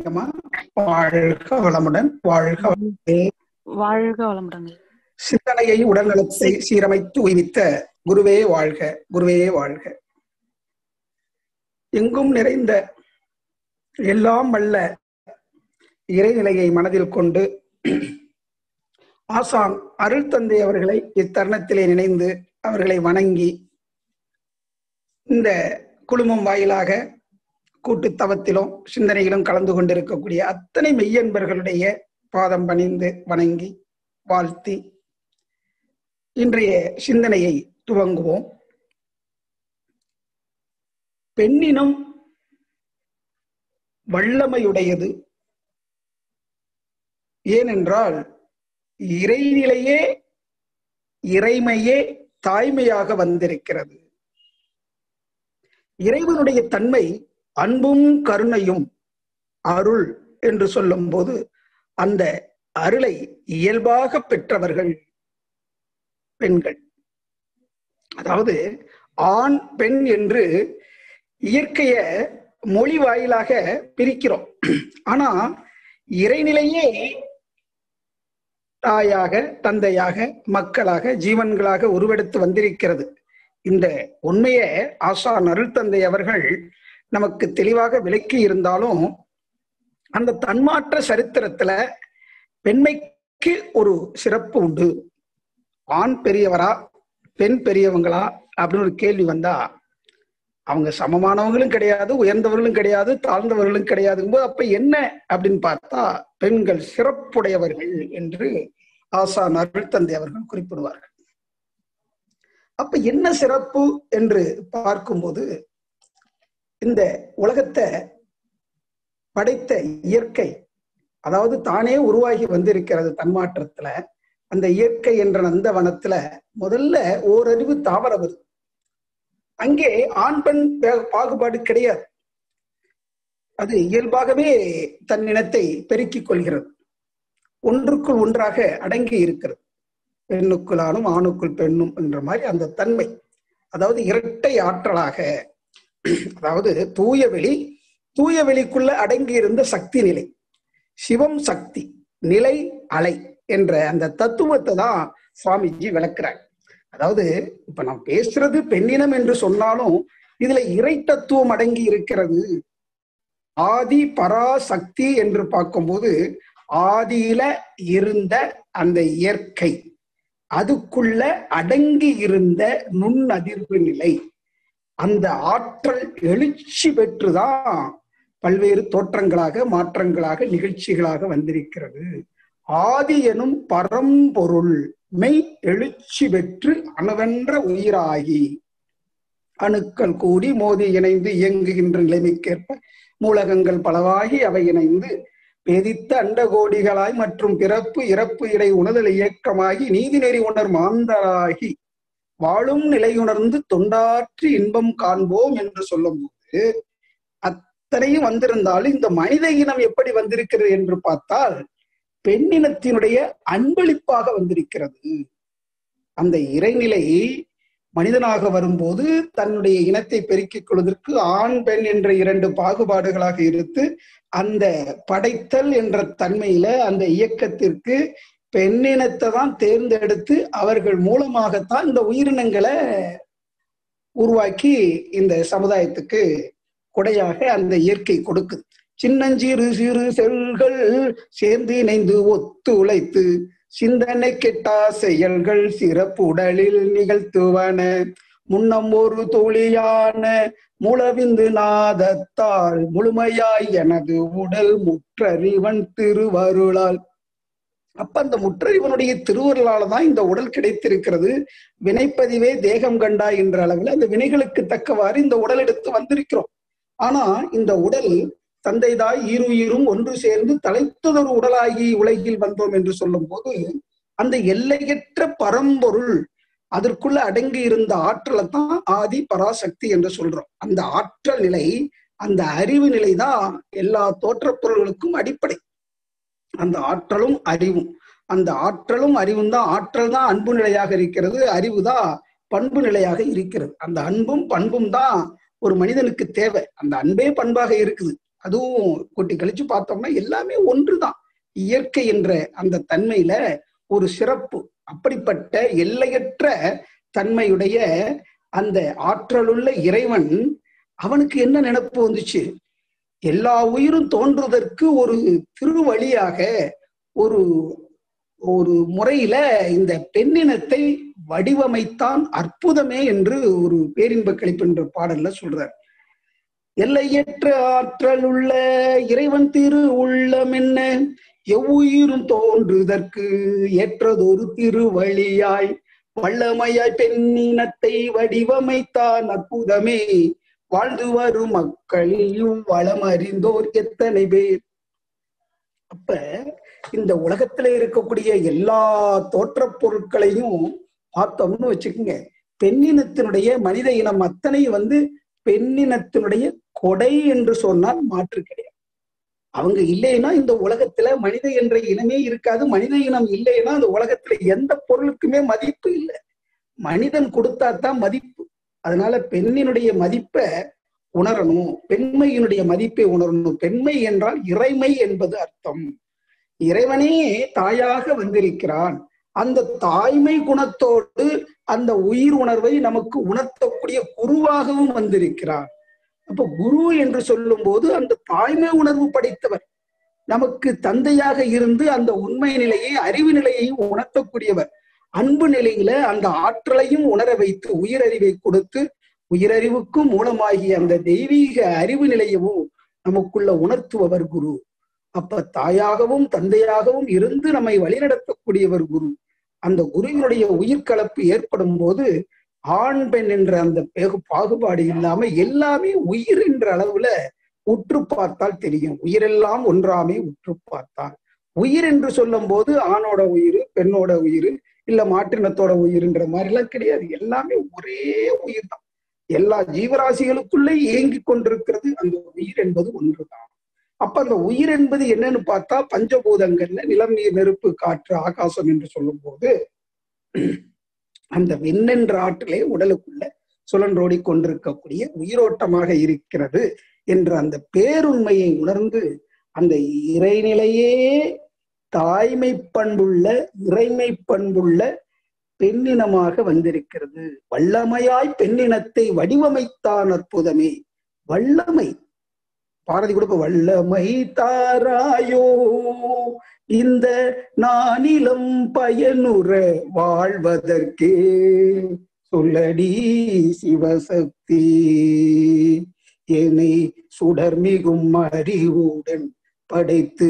அம்மா வாழ்க வளமுடன் வாழ்க வளமுடன். வாழ்க வளமுடன் சிந்தனையை உடல்நலத்தை சீரமைத்து உய்வித்த குருவே வாழ்க குருவே வாழ்க எங்கும் நிறைந்த எல்லாம் வல்ல இறைநிலையை மனதில் கொண்டு ஆசான் அருள் தந்தை அவர்களை இத்தருணத்திலே நினைந்து அவர்களை வணங்கி இந்த குழுமம் வாயிலாக கூட்டு தவத்திலும் சிந்தனையிலும் கலந்து கொண்டிருக்கக்கூடிய அத்தனை மெய்யன்பர்களுடைய பாதம் பணிந்து வணங்கி வாழ்த்தி இன்றைய சிந்தனையை துவங்குவோம் பெண்ணினம் வல்லமையுடையது ஏனென்றால் இறைநிலையே இறைமையே தாய்மையாக வந்திருக்கிறது இறைவனுடைய தன்மை அன்பும் கருணையும் அருள் என்று சொல்லும் போது அந்த அருளை இயல்பாக பெற்றவர்கள் பெண்கள் அதாவது ஆண் பெண் என்று இயற்கைய மொழி வாயிலாக பிரிக்கிறோம் ஆனா இறைநிலையே தாயாக தந்தையாக மக்களாக ஜீவன்களாக உருவெடுத்து வந்திருக்கிறது இந்த உண்மையை ஆசான் அருள் தந்தை அவர்கள் நமக்கு தெளிவாக விளக்கி இருந்தாலும் அந்த தன்மாற்ற சரித்திரத்துல பெண்மைக்கு ஒரு சிறப்பு உண்டு ஆண் பெரியவரா பெண் பெரியவங்களா அப்படின்னு ஒரு கேள்வி வந்தா அவங்க சமமானவங்களும் கிடையாது உயர்ந்தவர்களும் கிடையாது தாழ்ந்தவர்களும் கிடையாதுங்கும்போது அப்ப என்ன அப்படின்னு பார்த்தா பெண்கள் சிறப்புடையவர்கள் என்று ஆசான் அருள் தந்தை அவர்கள் குறிப்பிடுவார்கள் அப்ப என்ன சிறப்பு என்று பார்க்கும்போது இந்த உலகத்தை படைத்த இயற்கை அதாவது தானே உருவாகி வந்திருக்கிறது தன்மாற்றத்துல அந்த இயற்கை என்ற நந்தவனத்துல முதல்ல ஓரறிவு தாவர வருது அங்கே ஆண் பெண் பாகுபாடு கிடையாது அது இயல்பாகவே தன் இனத்தை பெருக்கிக் கொள்கிறது ஒன்றுக்குள் ஒன்றாக அடங்கி இருக்கிறது பெண்ணுக்குள் ஆணும் ஆணுக்குள் பெண்ணும் என்ற மாதிரி அந்த தன்மை அதாவது இரட்டை ஆற்றலாக அதாவது தூய வெளி தூய வெளிக்குள்ள அடங்கி இருந்த சக்தி நிலை சிவம் சக்தி நிலை அலை என்ற அந்த தத்துவத்தை தான் சுவாமிஜி விளக்குறார் அதாவது இப்ப நான் பேசுறது பெண்ணினம் என்று சொன்னாலும் இதுல இறை தத்துவம் அடங்கி இருக்கிறது ஆதி பராசக்தி என்று பார்க்கும்போது ஆதியில இருந்த அந்த இயற்கை அதுக்குள்ள அடங்கி இருந்த நுண்ணதிர்வு நிலை அந்த ஆற்றல் எழுச்சி பெற்றுதான் பல்வேறு தோற்றங்களாக மாற்றங்களாக நிகழ்ச்சிகளாக வந்திருக்கிறது ஆதி எனும் பரம்பொருள் மெய் எழுச்சி பெற்று அணுவென்ற உயிராகி அணுக்கள் கூடி மோதி இணைந்து இயங்குகின்ற நிலைமைக்கேற்ப மூலகங்கள் பலவாகி அவை இணைந்து பேதித்த அண்டகோடிகளாய் மற்றும் பிறப்பு இறப்பு இடை உணர்தல் இயக்கமாகி நீதிநெறி உணர் மாந்தராகி வாழும் நிலையுணர்ந்து தொண்டாற்றி இன்பம் காண்போம் என்று சொல்லும் போது அத்தனையும் வந்திருந்தாலும் இந்த மனித இனம் எப்படி வந்திருக்கிறது என்று பார்த்தால் பெண்ணினத்தினுடைய அன்பளிப்பாக வந்திருக்கிறது அந்த இறைநிலை மனிதனாக வரும்போது தன்னுடைய இனத்தை பெருக்கிக் கொள்வதற்கு ஆண் பெண் என்ற இரண்டு பாகுபாடுகளாக இருத்து அந்த படைத்தல் என்ற தன்மையில அந்த இயக்கத்திற்கு பெண்ணினத்தை தான் தேர்ந்தெடுத்து அவர்கள் மூலமாகத்தான் இந்த உயிரினங்களை உருவாக்கி இந்த சமுதாயத்துக்கு கொடையாக அந்த இயற்கை கொடுக்குது சின்னஞ்சிறு சிறு செல்கள் சேர்ந்து இணைந்து ஒத்து உழைத்து சிந்தனை கெட்டா செயல்கள் சிறப்பு உடலில் நிகழ்த்துவன முன்னம் ஒரு துளியான முளவிந்து நாதத்தால் முழுமையாய் எனது உடல் முற்றறிவன் திருவருளால் அப்ப அந்த முற்றறிவனுடைய திருவருளால தான் இந்த உடல் கிடைத்திருக்கிறது வினைப்பதிவே தேகம் கண்டா என்ற அளவில் அந்த வினைகளுக்கு தக்கவாறு இந்த உடல் எடுத்து வந்திருக்கிறோம் ஆனா இந்த உடல் தந்தைதாய் ஈருயிரும் ஒன்று சேர்ந்து தலைத்ததொரு உடலாகி உலகில் வந்தோம் என்று சொல்லும் போது அந்த எல்லையற்ற பரம்பொருள் அதற்குள்ள அடங்கி இருந்த ஆற்றலை தான் ஆதி பராசக்தி என்று சொல்றோம் அந்த ஆற்றல் நிலை அந்த அறிவு நிலை தான் எல்லா தோற்றப் பொருள்களுக்கும் அடிப்படை அந்த ஆற்றலும் அறிவும் அந்த ஆற்றலும் அறிவும் தான் ஆற்றல் தான் அன்பு நிலையாக இருக்கிறது அறிவு தான் பண்பு நிலையாக இருக்கிறது அந்த அன்பும் பண்பும் தான் ஒரு மனிதனுக்கு தேவை அந்த அன்பே பண்பாக இருக்குது அதுவும் கூட்டி கழிச்சு பார்த்தோம்னா எல்லாமே ஒன்றுதான் இயற்கை என்ற அந்த தன்மையில ஒரு சிறப்பு அப்படிப்பட்ட எல்லையற்ற தன்மையுடைய அந்த ஆற்றலுள்ள இறைவன் அவனுக்கு என்ன நினைப்பு வந்துச்சு எல்லா உயிரும் தோன்றுவதற்கு ஒரு திருவழியாக ஒரு ஒரு முறையில இந்த பெண்ணினத்தை வடிவமைத்தான் அற்புதமே என்று ஒரு பேரின்ப கழிப்பு என்ற பாடல்ல சொல்றார் எல்லையற்ற ஆற்றல் உள்ள இறைவன் திரு உள்ளம் என்ன எவ்வுயிரும் தோன்றுதற்கு ஏற்றதொரு திருவழியாய் வல்லமையாய் பெண்ணினத்தை வடிவமைத்தான் அற்புதமே வாழ்ந்து வரும் மக்களிலும் வளம் அறிந்தோர் எத்தனை பேர் அப்ப இந்த உலகத்துல இருக்கக்கூடிய எல்லா தோற்றப் பொருட்களையும் பார்த்தோம்னு வச்சுக்கோங்க பெண்ணினத்தினுடைய மனித இனம் அத்தனை வந்து பெண்ணினத்தினுடைய கொடை என்று சொன்னால் மாற்று கிடையாது அவங்க இல்லைன்னா இந்த உலகத்துல மனித என்ற இனமே இருக்காது மனித இனம் இல்லைன்னா இந்த உலகத்துல எந்த பொருளுக்குமே மதிப்பு இல்லை மனிதன் கொடுத்தா தான் மதிப்பு அதனால பெண்ணினுடைய மதிப்பை உணரணும் பெண்மையினுடைய மதிப்பை உணரணும் பெண்மை என்றால் இறைமை என்பது அர்த்தம் இறைவனே தாயாக வந்திருக்கிறான் அந்த தாய்மை குணத்தோடு அந்த உயிர் உணர்வை நமக்கு உணர்த்தக்கூடிய குருவாகவும் வந்திருக்கிறார் அப்ப குரு என்று சொல்லும் போது அந்த தாய்மை உணர்வு படைத்தவர் நமக்கு தந்தையாக இருந்து அந்த உண்மை நிலையை அறிவு நிலையையும் உணர்த்தக்கூடியவர் அன்பு நிலையில அந்த ஆற்றலையும் உணர வைத்து உயிரறிவை கொடுத்து உயிரறிவுக்கும் மூலமாகிய அந்த தெய்வீக அறிவு நிலையவும் நமக்குள்ள உணர்த்துபவர் குரு அப்ப தாயாகவும் தந்தையாகவும் இருந்து நம்மை வழிநடத்தக்கூடியவர் குரு அந்த குருவினுடைய உயிர்கலப்பு ஏற்படும் போது ஆண் பெண் என்ற அந்த பேகு பாகுபாடு இல்லாம எல்லாமே உயிர் என்ற அளவுல உற்று பார்த்தால் தெரியும் உயிரெல்லாம் ஒன்றாமே உற்று பார்த்தால் உயிர் என்று சொல்லும் போது ஆணோட உயிர் பெண்ணோட உயிர் இல்ல மாற்றினத்தோட உயிர்ன்ற மாதிரி எல்லாம் கிடையாது எல்லாமே ஒரே உயிர் தான் எல்லா ஜீவராசிகளுக்குள்ளே இயங்கி கொண்டிருக்கிறது அந்த உயிர் என்பது ஒன்றுதான் அப்ப அந்த உயிர் என்பது என்னன்னு பார்த்தா பஞ்சபூதங்கள்ல நிலம் நீர் நெருப்பு காற்று ஆகாசம் என்று சொல்லும் போது அந்த விண்ணென்ற ஆற்றிலே உடலுக்குள்ள சுழன்றோடி கொண்டிருக்கக்கூடிய உயிரோட்டமாக இருக்கிறது என்ற அந்த பேருண்மையை உணர்ந்து அந்த இறைநிலையே தாய்மை பண்புள்ள இறைமை பண்புள்ள பெண்ணினமாக வந்திருக்கிறது வல்லமையாய் பெண்ணினத்தை வடிவமைத்தான் அற்புதமே வல்லமை பாரதி கொடுப்ப வல்லமை தாராயோ இந்த நானிலம் பயனுற வாழ்வதற்கே சொல்லடி சிவசக்தி என்னை சுடர்மிகும் அறிவுடன் படைத்து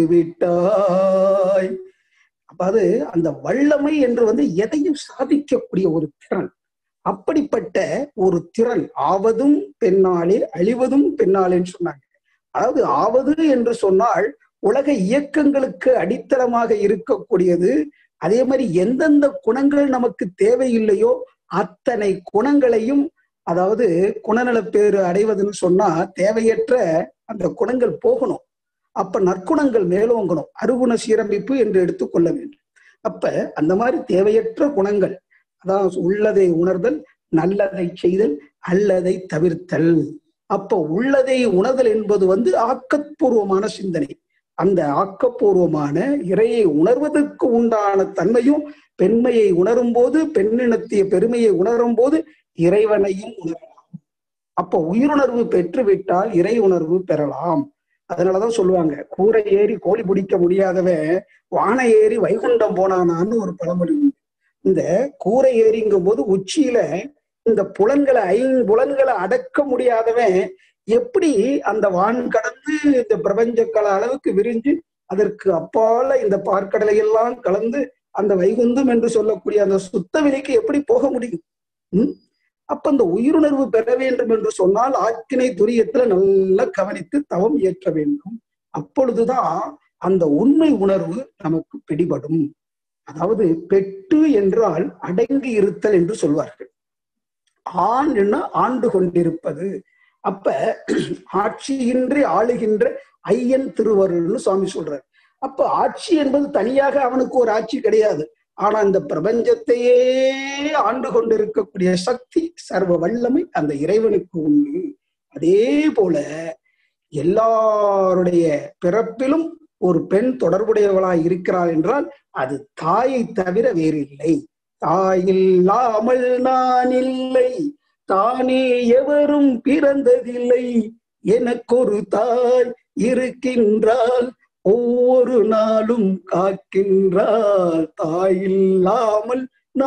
விட்டாய் அப்ப அது அந்த வல்லமை என்று வந்து எதையும் சாதிக்கக்கூடிய ஒரு திறன் அப்படிப்பட்ட ஒரு திறன் ஆவதும் பெண்ணாலே அழிவதும் பெண்ணாலேன்னு சொன்னாங்க அதாவது ஆவது என்று சொன்னால் உலக இயக்கங்களுக்கு அடித்தளமாக இருக்கக்கூடியது அதே மாதிரி எந்தெந்த குணங்கள் நமக்கு தேவையில்லையோ அத்தனை குணங்களையும் அதாவது குணநலப்பேறு அடைவதுன்னு சொன்னா தேவையற்ற அந்த குணங்கள் போகணும் அப்ப நற்குணங்கள் மேலோங்கணும் அருகுண சீரமைப்பு என்று எடுத்துக்கொள்ள வேண்டும் அப்ப அந்த மாதிரி தேவையற்ற குணங்கள் அதான் உள்ளதை உணர்தல் நல்லதை செய்தல் அல்லதை தவிர்த்தல் அப்ப உள்ளதை உணர்தல் என்பது வந்து ஆக்கப்பூர்வமான சிந்தனை அந்த ஆக்கப்பூர்வமான இறையை உணர்வதற்கு உண்டான தன்மையும் பெண்மையை உணரும் போது பெண்ணினத்திய பெருமையை உணரும் போது இறைவனையும் உணரலாம் அப்ப உயிருணர்வு பெற்றுவிட்டால் இறை உணர்வு பெறலாம் அதனாலதான் சொல்லுவாங்க கூரை ஏறி கோழி பிடிக்க முடியாதவன் வானை ஏறி வைகுண்டம் போனானான்னு ஒரு பழமொழி உண்டு இந்த கூரை ஏறிங்கும் போது உச்சியில இந்த புலன்களை ஐம்புலன்களை அடக்க முடியாதவன் எப்படி அந்த வான் கடந்து இந்த பிரபஞ்ச கல அளவுக்கு விரிஞ்சு அதற்கு அப்பால இந்த பார்க்கடலை எல்லாம் கலந்து அந்த வைகுந்தம் என்று சொல்லக்கூடிய அந்த சுத்த வெளிக்கு எப்படி போக முடியும் உம் அப்ப அந்த உயிருணர்வு பெற வேண்டும் என்று சொன்னால் ஆக்கினை துரியத்துல நல்லா கவனித்து தவம் இயற்ற வேண்டும் அப்பொழுதுதான் அந்த உண்மை உணர்வு நமக்கு பிடிபடும் அதாவது பெட்டு என்றால் அடங்கி இருத்தல் என்று சொல்வார்கள் ஆண் என்ன ஆண்டு கொண்டிருப்பது அப்ப ஆட்சியின்றி ஆளுகின்ற ஐயன் திருவருள்னு சுவாமி சொல்றார் அப்ப ஆட்சி என்பது தனியாக அவனுக்கு ஒரு ஆட்சி கிடையாது ஆனா இந்த பிரபஞ்சத்தையே ஆண்டு கொண்டிருக்கக்கூடிய சக்தி சர்வ வல்லமை அந்த இறைவனுக்கு உண்டு அதே போல எல்லாருடைய பிறப்பிலும் ஒரு பெண் தொடர்புடையவளாய் இருக்கிறாள் என்றால் அது தாயை தவிர வேறு இல்லை தாய் இல்லாமல் நான் இல்லை தானே எவரும் பிறந்ததில்லை எனக்கொரு தாய் இருக்கின்றாள் ஒவ்வொரு நாளும் காக்கின்றாள் தாய் இல்லாமல்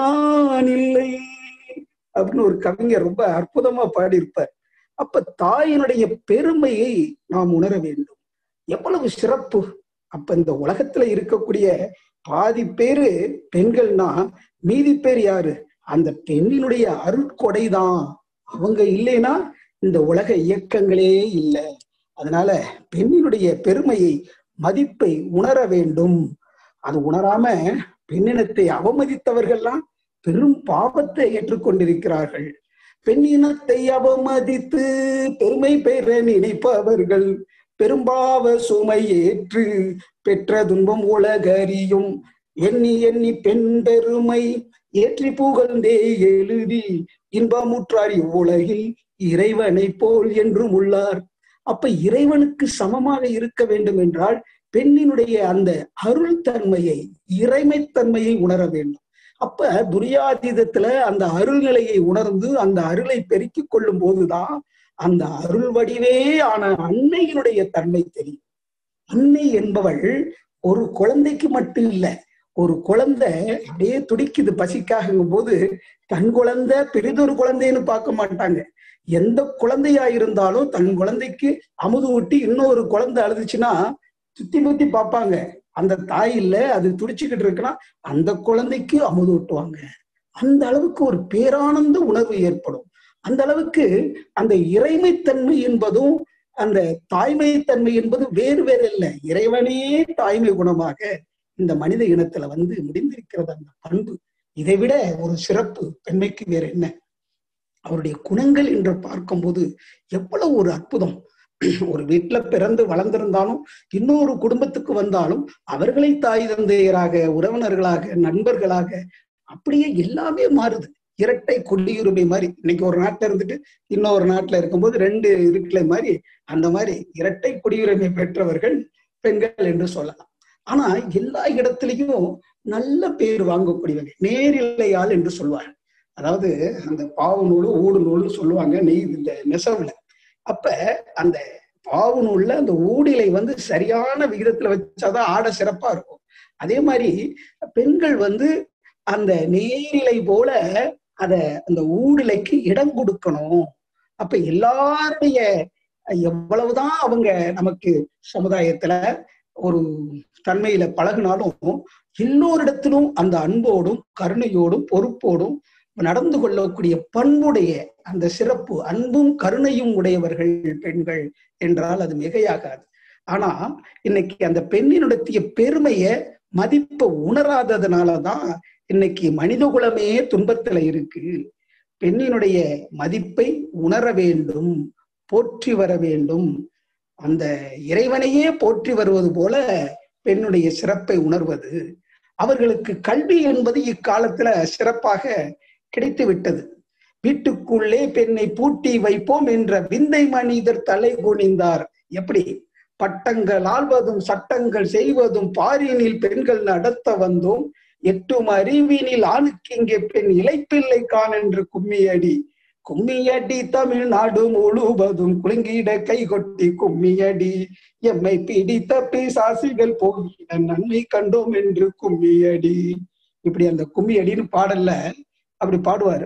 நான் இல்லை அப்படின்னு ஒரு கவிஞர் ரொம்ப அற்புதமா பாடியிருப்பார் அப்ப தாயினுடைய பெருமையை நாம் உணர வேண்டும் எவ்வளவு சிறப்பு அப்ப இந்த உலகத்துல இருக்கக்கூடிய பாதி பேரு பெண்கள்னா மீதி பேர் யாரு அந்த பெண்ணினுடைய அருட்கொடைதான் அவங்க இல்லைன்னா இந்த உலக இயக்கங்களே இல்லை அதனால பெண்ணினுடைய பெருமையை மதிப்பை உணர வேண்டும் அது உணராம பெண்ணினத்தை அவமதித்தவர்கள்லாம் பெரும் பாவத்தை ஏற்றுக்கொண்டிருக்கிறார்கள் பெண்ணினத்தை அவமதித்து பெருமை பெற நினைப்பவர்கள் பெரும்பாவ சுமை ஏற்று பெற்ற துன்பம் உலகறியும் எண்ணி எண்ணி பெண் பெருமை ஏற்றி புகழ்ந்தே எழுதி இன்பமுற்றார் இவ்வுலகில் இறைவனை போல் என்றும் உள்ளார் அப்ப இறைவனுக்கு சமமாக இருக்க வேண்டும் என்றால் பெண்ணினுடைய அந்த அருள் தன்மையை இறைமைத்தன்மையை உணர வேண்டும் அப்ப துரியாதீதத்துல அந்த அருள் நிலையை உணர்ந்து அந்த அருளை பெருக்கிக் கொள்ளும் போதுதான் அந்த அருள் வடிவே ஆன அன்னையினுடைய தன்மை தெரியும் அன்னை என்பவள் ஒரு குழந்தைக்கு மட்டும் இல்ல ஒரு குழந்தை அப்படியே துடிக்குது பசிக்காகும் போது தன் குழந்தை பெரிதொரு குழந்தைன்னு பார்க்க மாட்டாங்க எந்த குழந்தையா இருந்தாலும் தன் குழந்தைக்கு அமுது ஊட்டி இன்னொரு குழந்தை அழுதுச்சுன்னா சுத்தி முத்தி பார்ப்பாங்க அந்த தாய் இல்ல அது துடிச்சுக்கிட்டு இருக்குன்னா அந்த குழந்தைக்கு அமுது ஊட்டுவாங்க அந்த அளவுக்கு ஒரு பேரானந்த உணர்வு ஏற்படும் அந்த அளவுக்கு அந்த இறைமைத்தன்மை என்பதும் அந்த தாய்மைத்தன்மை என்பது வேறு வேறு இல்லை இறைவனே தாய்மை குணமாக இந்த மனித இனத்துல வந்து முடிந்திருக்கிறது அந்த பண்பு இதை விட ஒரு சிறப்பு பெண்மைக்கு வேற என்ன அவருடைய குணங்கள் என்று பார்க்கும்போது எவ்வளவு ஒரு அற்புதம் ஒரு வீட்டுல பிறந்து வளர்ந்திருந்தாலும் இன்னொரு குடும்பத்துக்கு வந்தாலும் அவர்களை தாய் தந்தையராக உறவினர்களாக நண்பர்களாக அப்படியே எல்லாமே மாறுது இரட்டை குடியுரிமை மாதிரி இன்னைக்கு ஒரு நாட்டுல இருந்துட்டு இன்னொரு நாட்டுல இருக்கும்போது ரெண்டு இருக்கல மாதிரி அந்த மாதிரி இரட்டை குடியுரிமை பெற்றவர்கள் பெண்கள் என்று சொல்லலாம் ஆனா எல்லா இடத்துலயும் நல்ல பேர் வாங்கக்கூடியவங்க நேரில்லையாள் என்று சொல்வாங்க அதாவது அந்த பாவு நூலு ஊடு நூல்னு சொல்லுவாங்க நெய் இந்த நெசவுல அப்ப அந்த பாவு நூல்ல அந்த ஊடிலை வந்து சரியான விகிதத்துல வச்சாதான் ஆடை சிறப்பா இருக்கும் அதே மாதிரி பெண்கள் வந்து அந்த நேரிலை போல அத அந்த ஊடிலைக்கு இடம் கொடுக்கணும் அப்ப எல்லாருடைய எவ்வளவுதான் அவங்க நமக்கு சமுதாயத்துல ஒரு தன்மையில பழகினாலும் எல்லோரிடத்திலும் அந்த அன்போடும் கருணையோடும் பொறுப்போடும் நடந்து கொள்ளக்கூடிய பண்புடைய அந்த சிறப்பு அன்பும் கருணையும் உடையவர்கள் பெண்கள் என்றால் அது மிகையாகாது ஆனா இன்னைக்கு அந்த பெண்ணினுடைய பெருமைய மதிப்பை உணராததுனாலதான் இன்னைக்கு மனித குலமே துன்பத்துல இருக்கு பெண்ணினுடைய மதிப்பை உணர வேண்டும் போற்றி வர வேண்டும் அந்த இறைவனையே போற்றி வருவது போல பெண்ணுடைய சிறப்பை உணர்வது அவர்களுக்கு கல்வி என்பது இக்காலத்துல சிறப்பாக கிடைத்து விட்டது வீட்டுக்குள்ளே பெண்ணை பூட்டி வைப்போம் என்ற விந்தை மனிதர் தலை குனிந்தார் எப்படி பட்டங்கள் ஆள்வதும் சட்டங்கள் செய்வதும் பாரினில் பெண்கள் நடத்த வந்தோம் எட்டும் அறிவினில் ஆணுக்கு இங்கே பெண் இலைப்பிள்ளை கான் என்று கும்மியடி கும்மியடி தமிழ்நாடு முழுவதும் குலுங்கிட கை கொட்டி கும்மியடி எம்மை பிடித்த பிசாசிகள் போகின நன்மை கண்டோம் என்று கும்மியடி இப்படி அந்த கும்மியடின்னு பாடல்ல அப்படி பாடுவாரு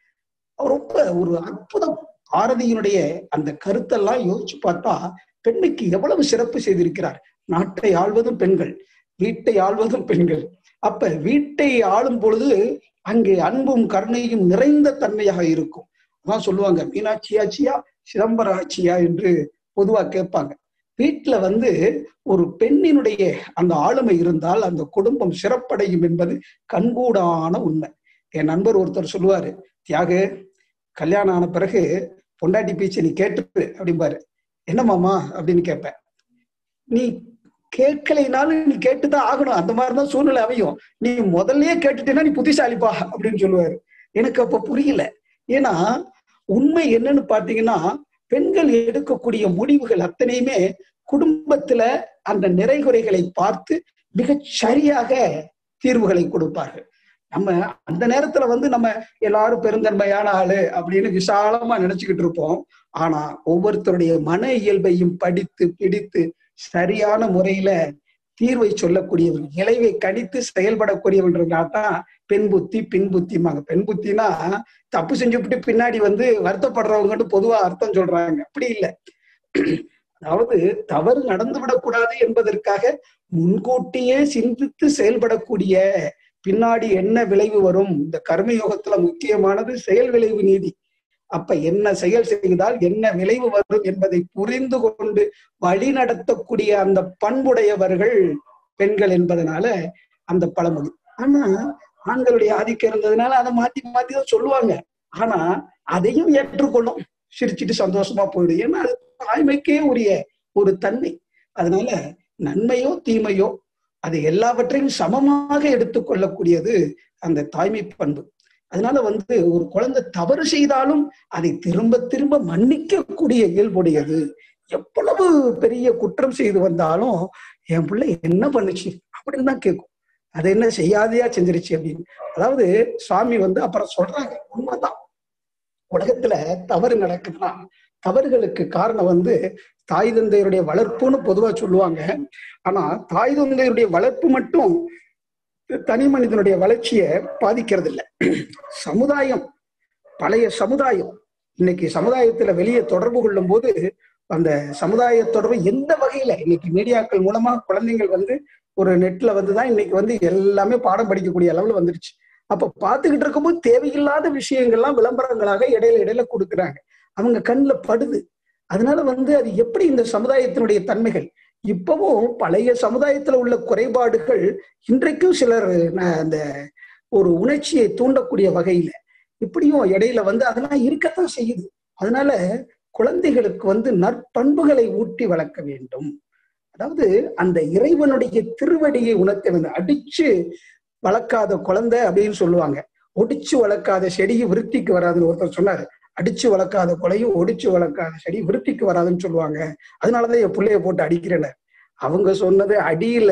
ரொம்ப ஒரு அற்புதம் பாரதியினுடைய அந்த கருத்தெல்லாம் யோசிச்சு பார்த்தா பெண்மைக்கு எவ்வளவு சிறப்பு செய்திருக்கிறார் நாட்டை ஆள்வதும் பெண்கள் வீட்டை ஆள்வதும் பெண்கள் அப்ப வீட்டை ஆளும் பொழுது அங்கே அன்பும் கருணையும் நிறைந்த தன்மையாக இருக்கும் அதான் சொல்லுவாங்க மீனாட்சி ஆட்சியா சிதம்பர ஆட்சியா என்று பொதுவா கேட்பாங்க வீட்டுல வந்து ஒரு பெண்ணினுடைய அந்த ஆளுமை இருந்தால் அந்த குடும்பம் சிறப்படையும் என்பது கண்கூடான உண்மை என் நண்பர் ஒருத்தர் சொல்லுவாரு தியாகு கல்யாணம் ஆன பிறகு பொண்டாட்டி பேச்சு நீ கேட்டு அப்படிம்பாரு என்ன மாமா அப்படின்னு கேட்பேன் நீ கேட்கலைனாலும் நீ கேட்டுதான் ஆகணும் அந்த மாதிரிதான் சூழ்நிலை அமையும் நீ முதல்லயே கேட்டுட்டேன்னா நீ புத்திசாலிப்பா அப்படின்னு சொல்லுவாரு எனக்கு அப்ப புரியல ஏன்னா உண்மை என்னன்னு பாத்தீங்கன்னா பெண்கள் எடுக்கக்கூடிய முடிவுகள் அத்தனையுமே குடும்பத்துல அந்த நிறைகுறைகளை பார்த்து மிகச் சரியாக தீர்வுகளை கொடுப்பார்கள் நம்ம அந்த நேரத்துல வந்து நம்ம எல்லாரும் பெருந்தன்மையான ஆளு அப்படின்னு விசாலமா நினைச்சுக்கிட்டு இருப்போம் ஆனா ஒவ்வொருத்தருடைய மன இயல்பையும் படித்து பிடித்து சரியான முறையில தீர்வை சொல்லக்கூடியவர்கள் விளைவை கணித்து செயல்படக்கூடியவர்களாக தான் பெண் புத்தி பின் புத்திமாங்க பெண் புத்தினா தப்பு செஞ்சுவிட்டு பின்னாடி வந்து வருத்தப்படுறவங்கன்னு பொதுவா அர்த்தம் சொல்றாங்க அப்படி இல்லை அதாவது தவறு நடந்து விடக்கூடாது என்பதற்காக முன்கூட்டியே சிந்தித்து செயல்படக்கூடிய பின்னாடி என்ன விளைவு வரும் இந்த கர்மயோகத்துல முக்கியமானது செயல் விளைவு நீதி அப்ப என்ன செயல் செய்தால் என்ன விளைவு வரும் என்பதை புரிந்து கொண்டு வழி நடத்தக்கூடிய அந்த பண்புடையவர்கள் பெண்கள் என்பதனால அந்த பழமொழி ஆனா ஆண்களுடைய ஆதிக்கம் இருந்ததுனால அதை மாத்தி மாத்தி தான் சொல்லுவாங்க ஆனா அதையும் ஏற்றுக்கொள்ளும் சிரிச்சிட்டு சந்தோஷமா போயிடும் ஏன்னா அது தாய்மைக்கே உரிய ஒரு தன்மை அதனால நன்மையோ தீமையோ அது எல்லாவற்றையும் சமமாக எடுத்துக்கொள்ளக்கூடியது அந்த தாய்மை பண்பு அதனால வந்து ஒரு குழந்தை தவறு செய்தாலும் அதை திரும்ப திரும்ப மன்னிக்கக்கூடிய இயல்புடையது எவ்வளவு பெரிய குற்றம் செய்து வந்தாலும் என் பிள்ளை என்ன பண்ணுச்சு அப்படின்னு தான் கேட்கும் அது என்ன செய்யாதையா செஞ்சிருச்சு அப்படின்னு அதாவது சுவாமி வந்து அப்புறம் சொல்றாங்க உண்மைதான் உலகத்துல தவறு நடக்குதுன்னா தவறுகளுக்கு காரணம் வந்து தாய் தந்தையருடைய வளர்ப்புன்னு பொதுவா சொல்லுவாங்க ஆனா தாய் தந்தையருடைய வளர்ப்பு மட்டும் தனி மனிதனுடைய வளர்ச்சியை பாதிக்கிறது இல்லை சமுதாயம் பழைய சமுதாயம் இன்னைக்கு சமுதாயத்துல வெளியே தொடர்பு கொள்ளும் போது அந்த சமுதாய தொடர்பு எந்த வகையில இன்னைக்கு மீடியாக்கள் மூலமா குழந்தைங்கள் வந்து ஒரு நெட்ல வந்துதான் இன்னைக்கு வந்து எல்லாமே பாடம் படிக்கக்கூடிய அளவுல வந்துருச்சு அப்ப பாத்துக்கிட்டு இருக்கும்போது தேவையில்லாத விஷயங்கள்லாம் விளம்பரங்களாக இடையில இடையில கொடுக்குறாங்க அவங்க கண்ணில் படுது அதனால வந்து அது எப்படி இந்த சமுதாயத்தினுடைய தன்மைகள் இப்பவும் பழைய சமுதாயத்துல உள்ள குறைபாடுகள் இன்றைக்கும் சிலர் அந்த ஒரு உணர்ச்சியை தூண்டக்கூடிய வகையில இப்படியும் இடையில வந்து அதெல்லாம் இருக்கத்தான் செய்யுது அதனால குழந்தைகளுக்கு வந்து நற்பண்புகளை ஊட்டி வளர்க்க வேண்டும் அதாவது அந்த இறைவனுடைய திருவடியை உணர்த்த வேண்டும் அடிச்சு வளர்க்காத குழந்தை அப்படின்னு சொல்லுவாங்க ஒடிச்சு வளர்க்காத செடி விருத்திக்கு வராதுன்னு ஒருத்தர் சொன்னாரு அடிச்சு வளர்க்காத கொலையும் ஒடிச்சு வளர்க்காத செடி விருத்திக்கு வராதுன்னு சொல்லுவாங்க அதனாலதான் என் பிள்ளைய போட்டு அடிக்கிறேன் அவங்க சொன்னது அடியில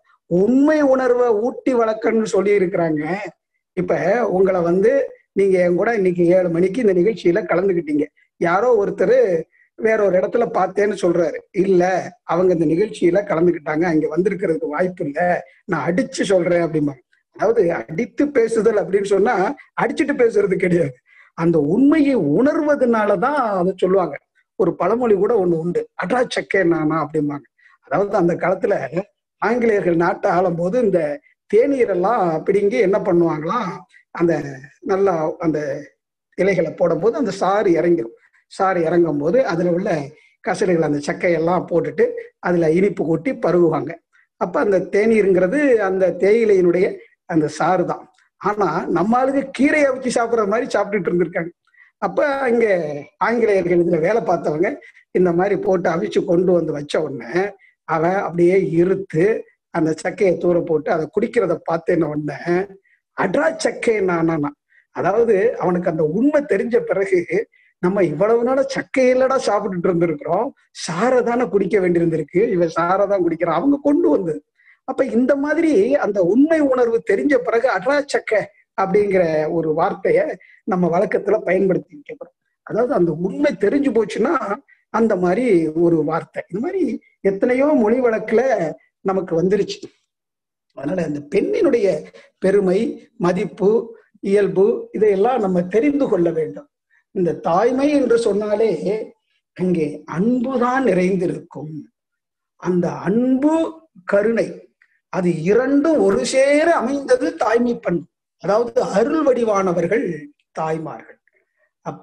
உண்மை உணர்வை ஊட்டி வளர்க்கணும்னு சொல்லி இருக்கிறாங்க இப்ப உங்களை வந்து நீங்க என் கூட இன்னைக்கு ஏழு மணிக்கு இந்த நிகழ்ச்சியில கலந்துக்கிட்டீங்க யாரோ ஒருத்தர் வேற ஒரு இடத்துல பார்த்தேன்னு சொல்றாரு இல்ல அவங்க இந்த நிகழ்ச்சியில கலந்துக்கிட்டாங்க அங்க வந்திருக்கிறதுக்கு வாய்ப்பு இல்ல நான் அடிச்சு சொல்றேன் அப்படிம்பாங்க அதாவது அடித்து பேசுதல் அப்படின்னு சொன்னா அடிச்சுட்டு பேசுறது கிடையாது அந்த உண்மையை உணர்வதனாலதான் அதை சொல்லுவாங்க ஒரு பழமொழி கூட ஒண்ணு உண்டு அட்ரா சக்கே நானா அப்படிம்பாங்க அதாவது அந்த காலத்துல ஆங்கிலேயர்கள் நாட்டை ஆளும் போது இந்த தேநீரெல்லாம் பிடிங்கி என்ன பண்ணுவாங்களாம் அந்த நல்லா அந்த இலைகளை போடும்போது அந்த சாறு இறங்கிடும் சாறு இறங்கும் போது அதுல உள்ள கசடுகள் அந்த சக்கையெல்லாம் போட்டுட்டு அதுல இனிப்பு கூட்டி பருகுவாங்க அப்ப அந்த தேநீருங்கிறது அந்த தேயிலையினுடைய அந்த சாறு தான் ஆனா நம்ம ஆளுங்க கீரையை வச்சு சாப்பிட்ற மாதிரி சாப்பிட்டுட்டு இருந்திருக்காங்க அப்ப அங்க ஆங்கிலேயர்கள் இதுல வேலை பார்த்தவங்க இந்த மாதிரி போட்டு அவிச்சு கொண்டு வந்து வச்ச உடனே அவன் அப்படியே இருத்து அந்த சக்கையை தூர போட்டு அதை குடிக்கிறத பார்த்தேன்ன உடனே அட்ரா சக்கை நானா அதாவது அவனுக்கு அந்த உண்மை தெரிஞ்ச பிறகு நம்ம இவ்வளவு நாள சக்கையிலடா சாப்பிட்டுட்டு இருந்திருக்கிறோம் சாரை தானே குடிக்க வேண்டியிருந்திருக்கு இவன் சாரை தான் குடிக்கிறான் அவங்க கொண்டு வந்து அப்ப இந்த மாதிரி அந்த உண்மை உணர்வு தெரிஞ்ச பிறகு அட்ரா சக்கை அப்படிங்கிற ஒரு வார்த்தைய நம்ம வழக்கத்துல பயன்படுத்தி கேட்கிறோம் அதாவது அந்த உண்மை தெரிஞ்சு போச்சுன்னா அந்த மாதிரி ஒரு வார்த்தை இந்த மாதிரி எத்தனையோ மொழி வழக்குல நமக்கு வந்துருச்சு அதனால அந்த பெண்ணினுடைய பெருமை மதிப்பு இயல்பு இதையெல்லாம் நம்ம தெரிந்து கொள்ள வேண்டும் இந்த தாய்மை என்று சொன்னாலே அங்கே அன்புதான் நிறைந்திருக்கும் அந்த அன்பு கருணை அது இரண்டும் ஒரு சேர அமைந்தது தாய்மை பண்பு அதாவது அருள் வடிவானவர்கள் தாய்மார்கள் அப்ப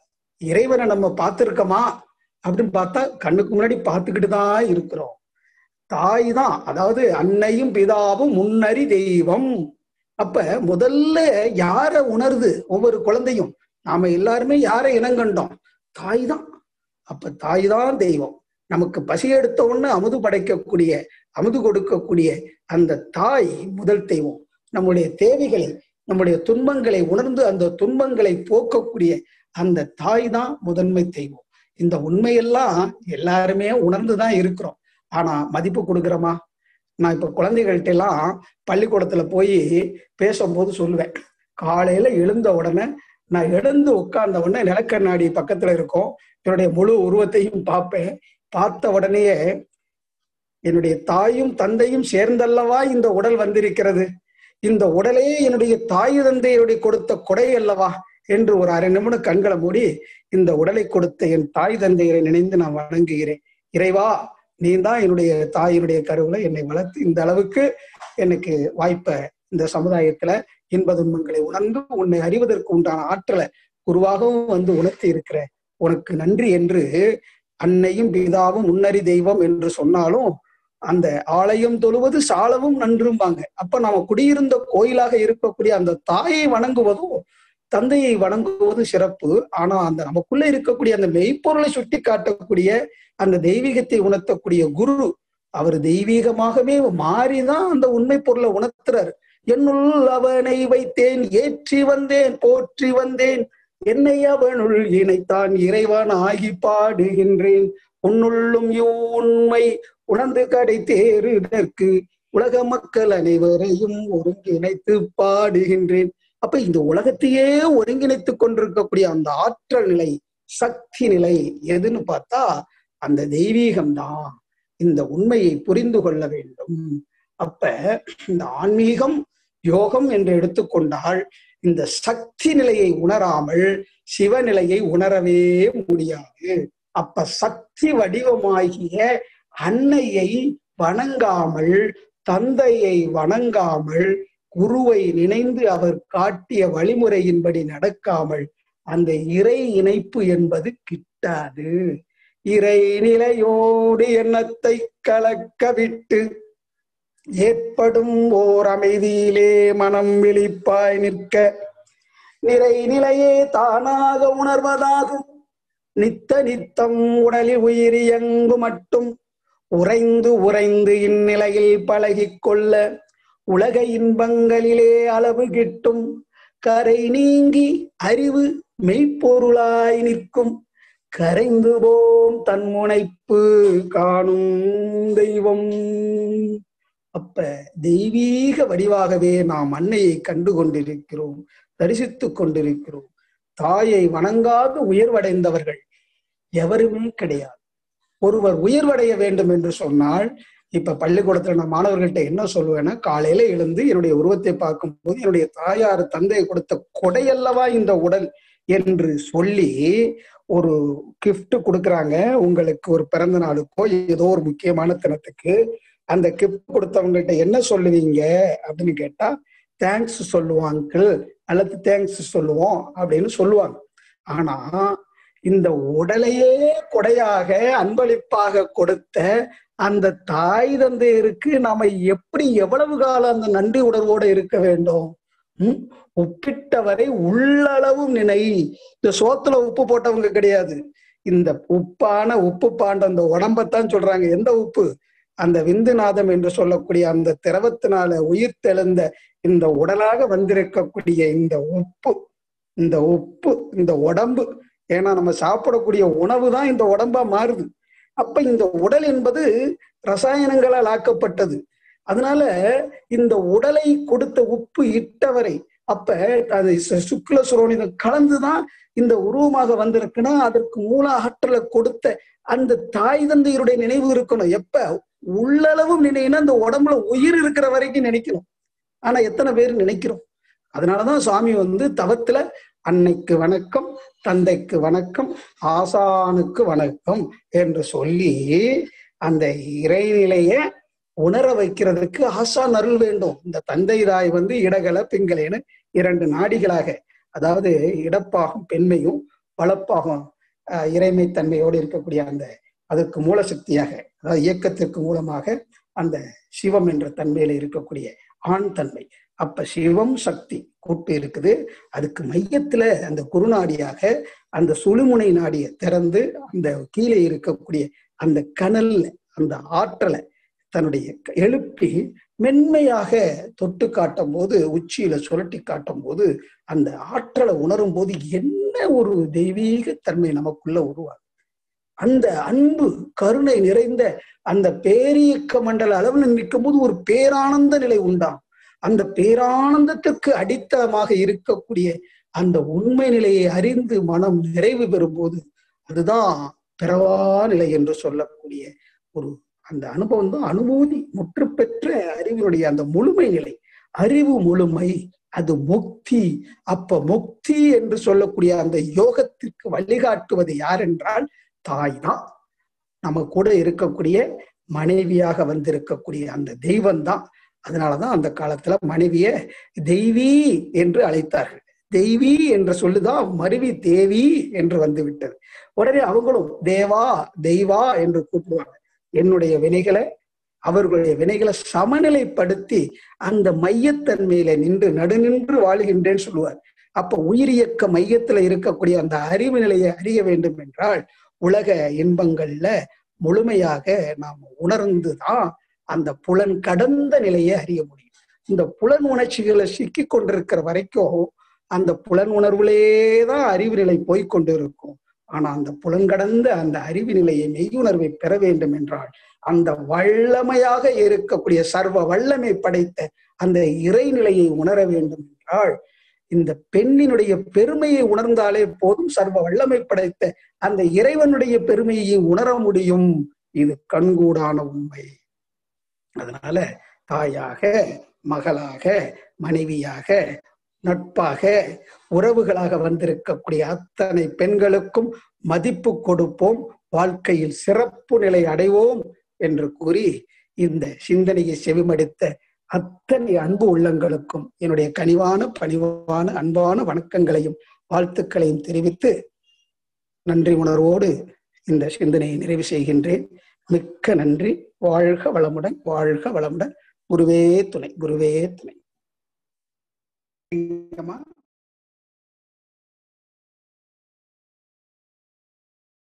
இறைவனை நம்ம பார்த்திருக்கோமா அப்படின்னு பார்த்தா கண்ணுக்கு முன்னாடி பார்த்துக்கிட்டு தான் இருக்கிறோம் தாய் தான் அதாவது அன்னையும் பிதாவும் முன்னறி தெய்வம் அப்ப முதல்ல யார உணருது ஒவ்வொரு குழந்தையும் நாம எல்லாருமே யாரை இனங்கண்டோம் தாய் தான் அப்ப தாய் தான் தெய்வம் நமக்கு பசி எடுத்த உடனே அமுது படைக்கக்கூடிய அமுது கொடுக்கக்கூடிய அந்த தாய் முதல் தெய்வம் நம்முடைய தேவைகளை நம்முடைய துன்பங்களை உணர்ந்து அந்த துன்பங்களை போக்கக்கூடிய அந்த தாய் தான் முதன்மை தெய்வம் இந்த உண்மையெல்லாம் எல்லாருமே உணர்ந்துதான் இருக்கிறோம் ஆனா மதிப்பு கொடுக்குறோமா நான் இப்ப குழந்தைகள்ட்ட எல்லாம் பள்ளிக்கூடத்துல போய் பேசும்போது சொல்லுவேன் காலையில எழுந்த உடனே நான் எழுந்து உட்கார்ந்த உடனே நிலக்கண்ணாடி பக்கத்துல இருக்கும் என்னுடைய முழு உருவத்தையும் பார்ப்பேன் பார்த்த உடனேயே என்னுடைய தாயும் தந்தையும் சேர்ந்தல்லவா இந்த உடல் வந்திருக்கிறது இந்த உடலே என்னுடைய தாய் தந்தையுடைய கொடுத்த கொடை அல்லவா என்று ஒரு அரை நிமிடம் கண்களை மூடி இந்த உடலை கொடுத்த என் தாய் தந்தையரை நினைந்து நான் வணங்குகிறேன் இறைவா நீ தான் என்னுடைய தாயினுடைய கருவுல என்னை வளர்த்து இந்த அளவுக்கு எனக்கு வாய்ப்ப இந்த சமுதாயத்துல இன்ப துன்பங்களை உணர்ந்து உன்னை அறிவதற்கு உண்டான ஆற்றலை குருவாகவும் வந்து உணர்த்தி இருக்கிற உனக்கு நன்றி என்று அன்னையும் பிதாவும் முன்னறி தெய்வம் என்று சொன்னாலும் அந்த ஆலயம் தொழுவது சாலவும் நன்றும்பாங்க அப்ப நாம குடியிருந்த கோயிலாக இருக்கக்கூடிய அந்த தாயை வணங்குவதும் தந்தையை வணங்குவது சிறப்பு ஆனா அந்த நமக்குள்ள இருக்கக்கூடிய அந்த மெய்ப்பொருளை சுட்டி காட்டக்கூடிய அந்த தெய்வீகத்தை உணர்த்தக்கூடிய குரு அவர் தெய்வீகமாகவே மாறிதான் அந்த உண்மை பொருளை உணர்த்துறாரு என்னுள் அவனை வைத்தேன் ஏற்றி வந்தேன் போற்றி வந்தேன் என்னை அவனுள் இணைத்தான் இறைவன் ஆகி பாடுகின்றேன் உன்னுள்ளும் உண்மை உணர்ந்து கடை தேறுதற்கு உலக மக்கள் அனைவரையும் ஒருங்கிணைத்து பாடுகின்றேன் அப்ப இந்த உலகத்தையே ஒருங்கிணைத்துக் கொண்டிருக்கக்கூடிய அந்த ஆற்றல் நிலை சக்தி நிலை எதுன்னு பார்த்தா அந்த தெய்வீகம்தான் இந்த உண்மையை புரிந்து கொள்ள வேண்டும் அப்ப இந்த ஆன்மீகம் யோகம் என்று எடுத்துக்கொண்டால் இந்த சக்தி நிலையை உணராமல் சிவநிலையை உணரவே முடியாது அப்ப சக்தி வடிவமாகிய அன்னையை வணங்காமல் தந்தையை வணங்காமல் குருவை நினைந்து அவர் காட்டிய வழிமுறையின்படி நடக்காமல் அந்த இறை இணைப்பு என்பது கிட்டாது இறை நிலையோடு எண்ணத்தை கலக்க விட்டு ஏற்படும் ஓர் அமைதியிலே மனம் விழிப்பாய் நிற்க நிறை நிலையே தானாக உணர்வதாகும் நித்த நித்தம் உடலில் உயிரியங்கு மட்டும் உறைந்து உறைந்து இந்நிலையில் பழகிக் கொள்ள உலக இன்பங்களிலே அளவு கிட்டும் கரை நீங்கி அறிவு மெய்ப்பொருளாய் நிற்கும் கரைந்து போம் தன்முனைப்பு காணும் தெய்வம் அப்ப தெய்வீக வடிவாகவே நாம் அன்னையை கண்டு கொண்டிருக்கிறோம் தரிசித்துக் கொண்டிருக்கிறோம் தாயை வணங்காது உயர்வடைந்தவர்கள் எவருமே கிடையாது ஒருவர் உயர்வடைய வேண்டும் என்று சொன்னால் இப்ப பள்ளிக்கூடத்துல நான் மாணவர்கள்ட்ட என்ன சொல்லுவேன்னா காலையில எழுந்து என்னுடைய உருவத்தை பார்க்கும்போது என்னுடைய தாயார் தந்தை கொடுத்த கொடையல்லவா இந்த உடல் என்று சொல்லி ஒரு கிஃப்ட் கொடுக்குறாங்க உங்களுக்கு ஒரு பிறந்த நாளுக்கோ ஏதோ ஒரு முக்கியமான தினத்துக்கு அந்த கிஃப்ட் கொடுத்தவங்கள்ட்ட என்ன சொல்லுவீங்க அப்படின்னு கேட்டா தேங்க்ஸ் சொல்லுவோம் அங்கிள் அல்லது தேங்க்ஸ் சொல்லுவோம் அப்படின்னு சொல்லுவாங்க ஆனா இந்த உடலையே கொடையாக அன்பளிப்பாக கொடுத்த அந்த தாய் தந்தையருக்கு நாம எப்படி எவ்வளவு காலம் அந்த நன்றி உணர்வோட இருக்க வேண்டும் உம் ஒப்பிட்டவரை உள்ளளவும் நினை இந்த சோத்துல உப்பு போட்டவங்க கிடையாது இந்த உப்பான உப்பு பாண்ட அந்த உடம்பத்தான் சொல்றாங்க எந்த உப்பு அந்த விந்துநாதம் என்று சொல்லக்கூடிய அந்த திரவத்தினால உயிர் தெழுந்த இந்த உடலாக வந்திருக்கக்கூடிய இந்த உப்பு இந்த உப்பு இந்த உடம்பு ஏன்னா நம்ம சாப்பிடக்கூடிய உணவு தான் இந்த உடம்பா மாறுது அப்ப இந்த உடல் என்பது ரசாயனங்களால் ஆக்கப்பட்டது அதனால இந்த உடலை கொடுத்த உப்பு இட்டவரை அப்ப அது சுக்ல சுரோனிதம் கலந்துதான் இந்த உருவமாக வந்திருக்குன்னா அதற்கு மூல ஆற்றலை கொடுத்த அந்த தாய் தந்தையருடைய நினைவு இருக்கணும் எப்ப உள்ளளவும் நினைனா அந்த உடம்புல உயிர் இருக்கிற வரைக்கும் நினைக்கணும் ஆனா எத்தனை பேர் நினைக்கிறோம் அதனாலதான் சுவாமி வந்து தவத்துல அன்னைக்கு வணக்கம் தந்தைக்கு வணக்கம் ஆசானுக்கு வணக்கம் என்று சொல்லி அந்த இறைநிலைய உணர வைக்கிறதுக்கு ஆசான் அருள் வேண்டும் இந்த தந்தை தாய் வந்து இடகல பிங்கலேன்னு இரண்டு நாடிகளாக அதாவது இடப்பாகும் பெண்மையும் வளப்பாகும் இறைமை தன்மையோடு இருக்கக்கூடிய அந்த அதற்கு மூல சக்தியாக அதாவது இயக்கத்திற்கு மூலமாக அந்த சிவம் என்ற தன்மையில இருக்கக்கூடிய ஆண் தன்மை அப்ப சிவம் சக்தி கூட்டு இருக்குது அதுக்கு மையத்துல அந்த குருநாடியாக அந்த சுழுமுனை நாடிய திறந்து அந்த கீழே இருக்கக்கூடிய அந்த கனல்ல அந்த ஆற்றலை தன்னுடைய எழுப்பி மென்மையாக தொட்டு காட்டும் போது உச்சியில சுரட்டி காட்டும் போது அந்த ஆற்றலை உணரும் போது என்ன ஒரு தெய்வீக தன்மை நமக்குள்ள உருவாகும் அந்த அன்பு கருணை நிறைந்த அந்த பேரியக்க மண்டல அளவில் நிற்கும் போது ஒரு பேரானந்த நிலை உண்டாம் அந்த பேரானந்தத்திற்கு அடித்தளமாக இருக்கக்கூடிய அந்த உண்மை நிலையை அறிந்து மனம் நிறைவு பெறும்போது அதுதான் பிறவா நிலை என்று சொல்லக்கூடிய ஒரு அந்த அனுபவம் தான் அனுபூதி முற்று பெற்ற அறிவினுடைய அந்த முழுமை நிலை அறிவு முழுமை அது முக்தி அப்ப முக்தி என்று சொல்லக்கூடிய அந்த யோகத்திற்கு வழிகாட்டுவது யார் என்றால் தாய் தான் நம்ம கூட இருக்கக்கூடிய மனைவியாக வந்திருக்கக்கூடிய அந்த தெய்வம் தான் அதனாலதான் அந்த காலத்துல மனைவிய தெய்வீ என்று அழைத்தார்கள் தெய்வீ என்ற சொல்லுதான் மருவி தேவி என்று வந்து விட்டது உடனே அவங்களும் தேவா தெய்வா என்று கூப்பிடுவாங்க என்னுடைய வினைகளை அவர்களுடைய வினைகளை சமநிலைப்படுத்தி அந்த மையத்தன்மையில நின்று நடுநின்று வாழுகின்றேன்னு சொல்லுவார் அப்ப உயிரியக்க மையத்துல இருக்கக்கூடிய அந்த அறிவு நிலையை அறிய வேண்டும் என்றால் உலக இன்பங்கள்ல முழுமையாக நாம் உணர்ந்துதான் அந்த புலன் கடந்த நிலையை அறிய முடியும் இந்த புலன் உணர்ச்சிகளை சிக்கி கொண்டிருக்கிற வரைக்கும் அந்த புலன் உணர்வுலேதான் அறிவு நிலை போய்கொண்டு இருக்கும் ஆனா அந்த புலன்கடந்த அந்த அறிவு நிலையை மெய்யுணர்வை பெற வேண்டும் என்றால் அந்த வல்லமையாக இருக்கக்கூடிய சர்வ வல்லமை படைத்த அந்த இறைநிலையை உணர வேண்டும் என்றால் இந்த பெண்ணினுடைய பெருமையை உணர்ந்தாலே போதும் சர்வ வல்லமை படைத்த அந்த இறைவனுடைய பெருமையை உணர முடியும் இது கண்கூடான உண்மை அதனால தாயாக மகளாக மனைவியாக நட்பாக உறவுகளாக வந்திருக்கக்கூடிய அத்தனை பெண்களுக்கும் மதிப்பு கொடுப்போம் வாழ்க்கையில் சிறப்பு நிலை அடைவோம் என்று கூறி இந்த சிந்தனையை செவிமடித்த அத்தனை அன்பு உள்ளங்களுக்கும் என்னுடைய கனிவான பணிவான அன்பான வணக்கங்களையும் வாழ்த்துக்களையும் தெரிவித்து நன்றி உணர்வோடு இந்த சிந்தனையை நிறைவு செய்கின்றேன் மிக்க நன்றி வாழ்க வளமுடன் வாழ்க வளமுடன் குருவே துணை குருவே துணை